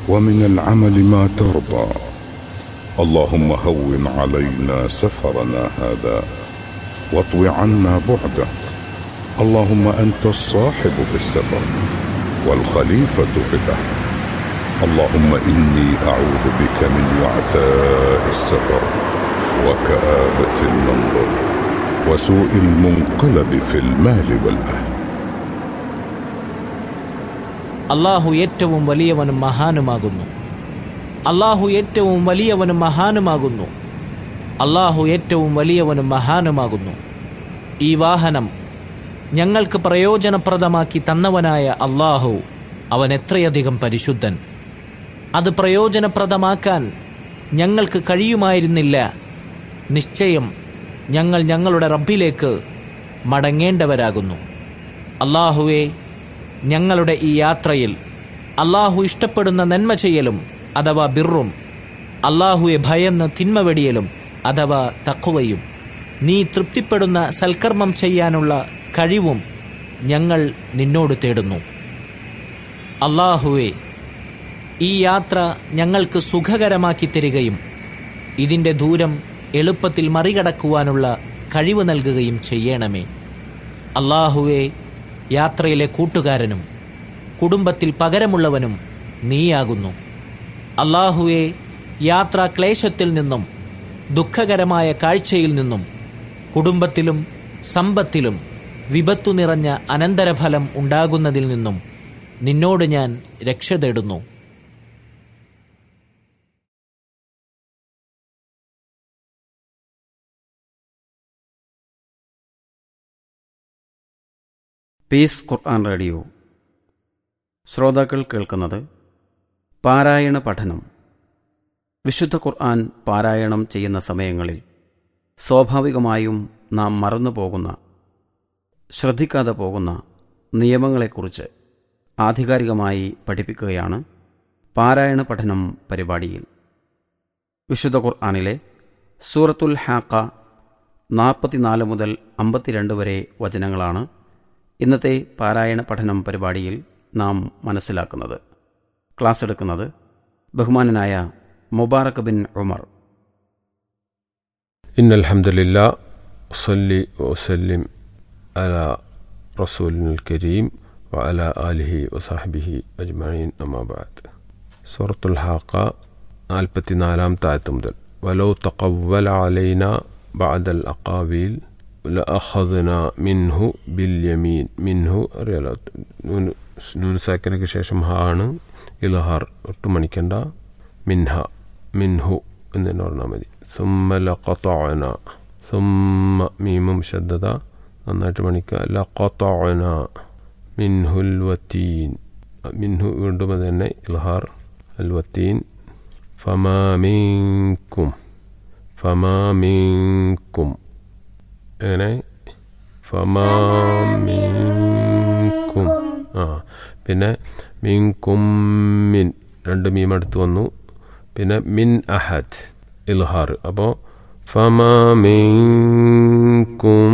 ومن العمل ما ترضى اللهم هون علينا سفرنا هذا واطو عنا بعده اللهم انت الصاحب في السفر والخليفه في الاهل اللهم اني اعوذ بك من وعثاء السفر وكابه المنظر وسوء المنقلب في المال والاهل അള്ളാഹു ഏറ്റവും വലിയവനും മഹാനുമാകുന്നു അള്ളാഹു ഏറ്റവും വലിയവനും മഹാനുമാകുന്നു അള്ളാഹു ഏറ്റവും വലിയവനും മഹാനുമാകുന്നു ഈ വാഹനം ഞങ്ങൾക്ക് പ്രയോജനപ്രദമാക്കി തന്നവനായ അള്ളാഹു അവൻ എത്രയധികം പരിശുദ്ധൻ അത് പ്രയോജനപ്രദമാക്കാൻ ഞങ്ങൾക്ക് കഴിയുമായിരുന്നില്ല നിശ്ചയം ഞങ്ങൾ ഞങ്ങളുടെ റബ്ബിലേക്ക് മടങ്ങേണ്ടവരാകുന്നു അള്ളാഹുവെ ഞങ്ങളുടെ ഈ യാത്രയിൽ അള്ളാഹു ഇഷ്ടപ്പെടുന്ന നന്മ ചെയ്യലും അഥവാ ബിറും അള്ളാഹുവെ ഭയന്ന് തിന്മ വെടിയലും അഥവാ തക്കുവയും നീ തൃപ്തിപ്പെടുന്ന സൽക്കർമ്മം ചെയ്യാനുള്ള കഴിവും ഞങ്ങൾ നിന്നോട് തേടുന്നു അള്ളാഹുവെ ഈ യാത്ര ഞങ്ങൾക്ക് സുഖകരമാക്കി തരികയും ഇതിന്റെ ദൂരം എളുപ്പത്തിൽ മറികടക്കുവാനുള്ള കഴിവ് നൽകുകയും ചെയ്യണമേ അള്ളാഹുവെ യാത്രയിലെ കൂട്ടുകാരനും കുടുംബത്തിൽ പകരമുള്ളവനും നീയാകുന്നു അള്ളാഹുവെ യാത്രാ ക്ലേശത്തിൽ നിന്നും ദുഃഖകരമായ കാഴ്ചയിൽ നിന്നും കുടുംബത്തിലും സമ്പത്തിലും വിപത്തു നിറഞ്ഞ അനന്തരഫലം ഉണ്ടാകുന്നതിൽ നിന്നും നിന്നോട് ഞാൻ രക്ഷ തേടുന്നു പീസ് ഖുർആൻ റേഡിയോ ശ്രോതാക്കൾ കേൾക്കുന്നത് പാരായണ പഠനം വിശുദ്ധ ഖുർആൻ പാരായണം ചെയ്യുന്ന സമയങ്ങളിൽ സ്വാഭാവികമായും നാം മറന്നു പോകുന്ന ശ്രദ്ധിക്കാതെ പോകുന്ന നിയമങ്ങളെക്കുറിച്ച് ആധികാരികമായി പഠിപ്പിക്കുകയാണ് പാരായണ പഠനം പരിപാടിയിൽ വിശുദ്ധ ഖുർആനിലെ സൂറത്തുൽ ഹാക്ക നാൽപ്പത്തിനാല് മുതൽ അമ്പത്തിരണ്ട് വരെ വചനങ്ങളാണ് ഇന്നത്തെ പാരായണ പഠനം പരിപാടിയിൽ നാം മനസ്സിലാക്കുന്നത് ക്ലാസ് എടുക്കുന്നത് ബഹുമാനനായ മുബാറക് ബിൻ ഉമർ إن الحمد لله أصلي وأسلم على رسولنا الكريم وعلى آله وصحبه أجمعين أما بعد سورة الحاقة നാൽപ്പത്തി നാലാമത്തെ ആയത്ത് മുതൽ ولو تقول علينا بعد الأقاويل لأخذنا منه باليمين منه അറിയാലോ നൂന് നൂന് സാക്കിനൊക്കെ ശേഷം ഹാ ആണ് ഇലഹാർ ഒട്ടും മണിക്കണ്ട മിൻഹ മിൻഹു എന്ന് തന്നെ പറഞ്ഞാൽ മതി സുമ്മ ലഖത്തഅന സുമ്മ മീമും ശബ്ദത നന്നായിട്ട് മണിക്കുക ലഖത്തഅന മിൻഹുൽ വത്തീൻ മിൻഹു വീണ്ടും അത് തന്നെ ഇൽഹാർ അൽ വത്തീൻ ഫമാ മിൻകും ഫമാ മിൻകും എങ്ങനെ ഫമാ മിൻകും ആ പിന്നെ മിൻകും മിൻ രണ്ട് മീം അടുത്ത് വന്നു പിന്നെ മിൻ അഹദ് ഇൽഹാർ അപ്പോൾ ഫമാ മിൻകും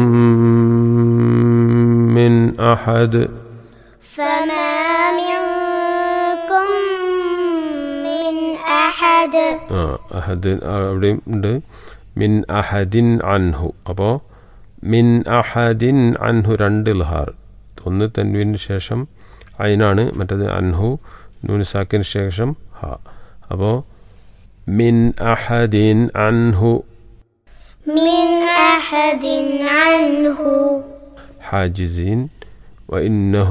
മിൻ അഹദ് فما منكم من أحد ആ അഹദ് അവിടെയും ഉണ്ട് മിൻ അഹദിൻ അൻഹു അപ്പോൾ മിൻ അഹദിൻ അൻഹു രണ്ട് ഇൽഹാർ ഒന്ന് തൻവിന് ശേഷം അയിനാണ് മറ്റേത് അൻഹു നൂനിസാക്കിന് ശേഷം ഹ അപ്പോൾ മിൻ അഹദിൻ അൻഹു من أحد عنه حاجزين وإنه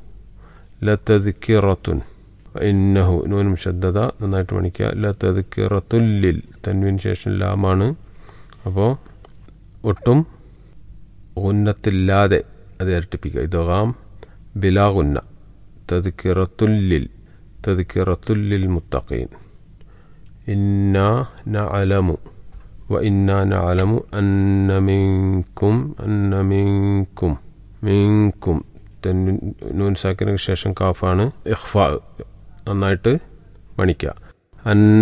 لتذكرة وإنه നൂന് മുഷദ്ദത നന്നായിട്ട് മണിക്കുക ലതذكرത്തുല്ലിൽ തൻവിന് ശേഷം ലാമാണ് അപ്പോൾ ഒട്ടും ഉന്നത്തില്ലാതെ അത് ഇരട്ടിപ്പിക്കുക ഇതാം ബിലാ ഉന്ന തذكرത്തുല്ലിൽ തذكرത്തുല്ലിൽ മുത്തഖീൻ إنا نعلم وإنا نعلم أن منكم أن منكم منكم തെൻ- നൂൻ സാക്കിന് ശേഷം കാഫാണ് ഇഖ്ഫ നന്നായിട്ട് മണിക്കുക അന്ന